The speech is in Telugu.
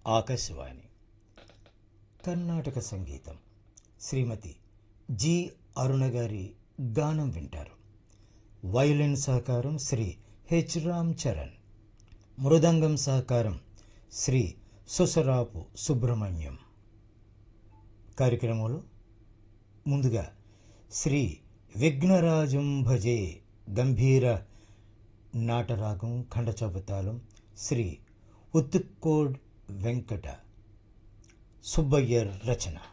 ఆకాశవాణి కర్ణాటక సంగీతం శ్రీమతి జి అరుణ గారి గానం వింటారు వయలిన్ సహకారం శ్రీ హెచ్ రామ్ చరణ్ మృదంగం సహకారం శ్రీ సుసరాపు సుబ్రహ్మణ్యం కార్యక్రమంలో ముందుగా శ్రీ విఘ్నరాజం భజే గంభీర నాటరాగం ఖండచబతాలం శ్రీ ఉత్తుక్కోడ్ వెంకట సుబ్బయ్య రచన